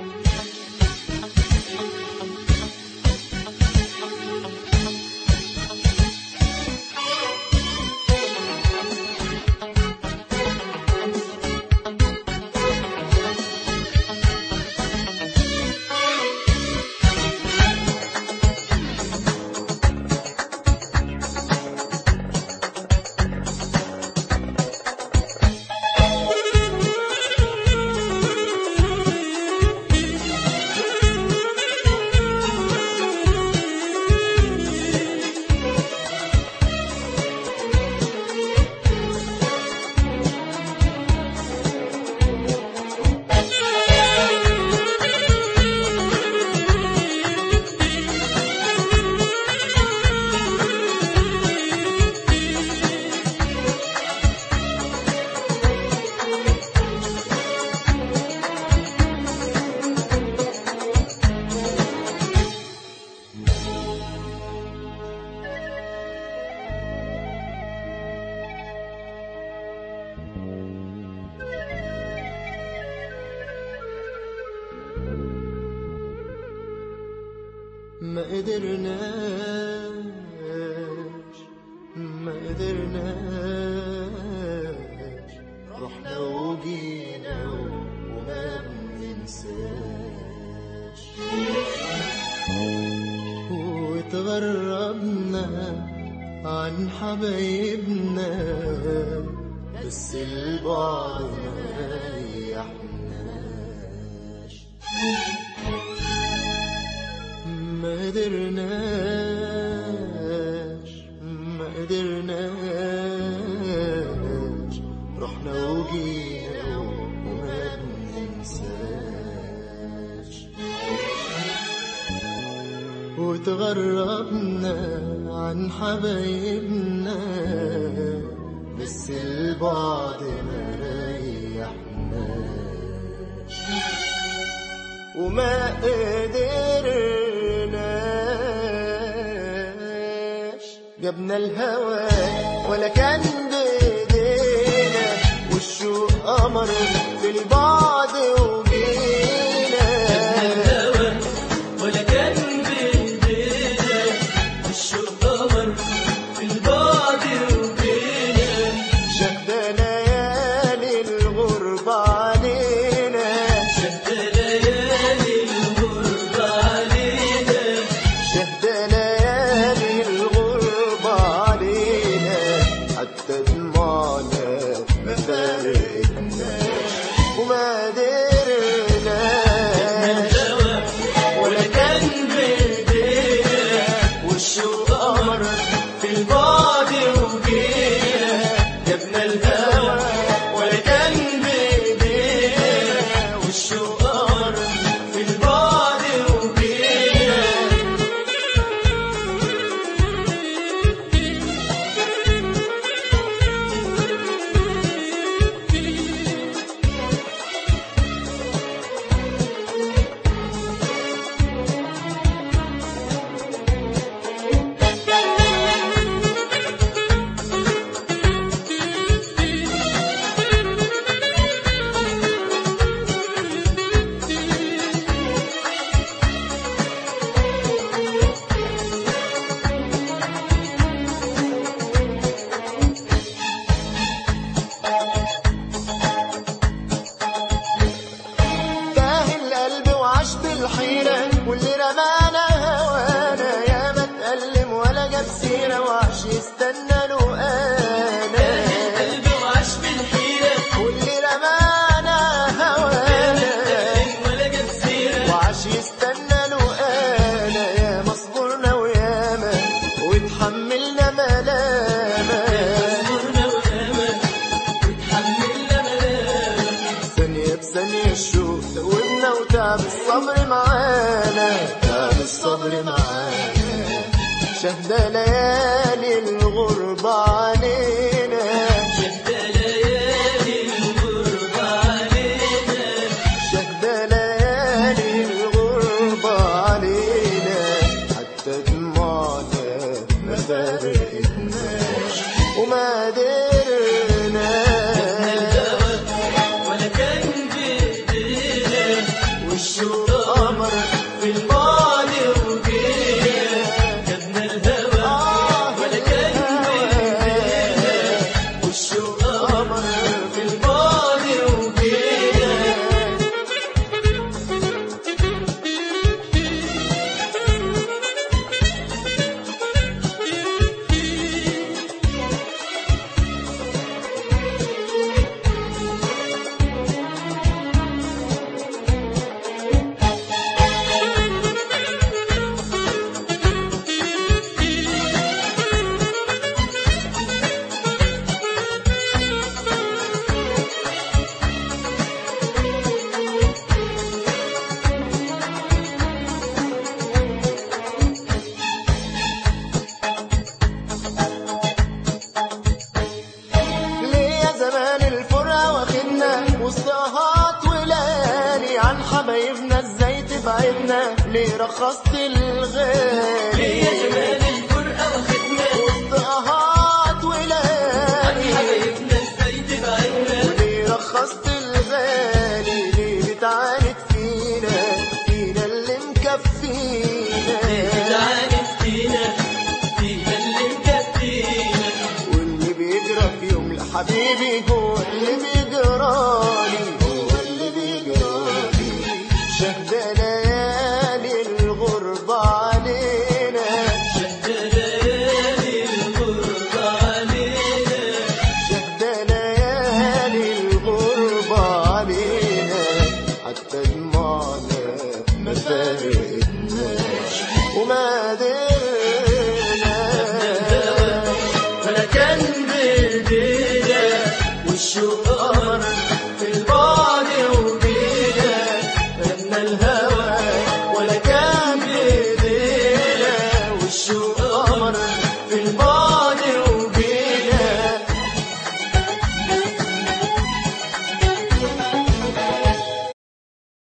ما قدرناش ما قدرناش رحنا وجينا وما بننساش واتغربنا عن حبايبنا بس البعد ما ريحناش ما قدرناش ما قدرناش رحنا وجينا وما بننساش وتغربنا عن حبايبنا بس البعد ما ريحناش وما قدرناش جبنا الهوى ولا كان بايدينا والشوق قمر في البعد وجينا ولا كان بإيدينا الشوق قمر في البعد وبينا شد ليالي الغربة علينا شد ليالي الغربة علينا شهد ليالي الغربة علينا حتى دموعنا ما فارقتناش وما قدرناش الهوى ولا كان بإيدينا والشوق قمر في البعد وجينا جبنا الهوى ولا كان بإيدينا والشوق قمر في البعد وجينا تاه القلب وعاش بالحيرة واللي رمانا هوانا يا ما اتألم ولا جاب سيرة وعاش يستنى له أنا قلبي وعاش بالحيرة واللي رمانا هوانا ولا جاب سيرة وعاش يستنى له أنا يا مصبرنا وياما وتحملنا ملامة صبرنا وأمل وتحملنا ملامة ثانية بثانية الشوق دوبنا وتعب الصبر معانا تعب الصبر معانا شهد ليالي الغربة علينا شد ليالي الغربة علينا شهد ليالي الغربة علينا حتى دموعنا ما فارقتناش وما قدرناش ولا كان بإيدينا والشوق هو اللي بيجرالي هو اللي بيجرالي شهد ليالي الغربة علينا شد ليالي الغربة علينا شهد ليالي الغربة علينا حتى دموعنا ما فارقتناش وما درنا ولا كان بايدينا والشوق قمر في البعد وبينا فلنا الهوى ولا كان بايدينا والشوق قمر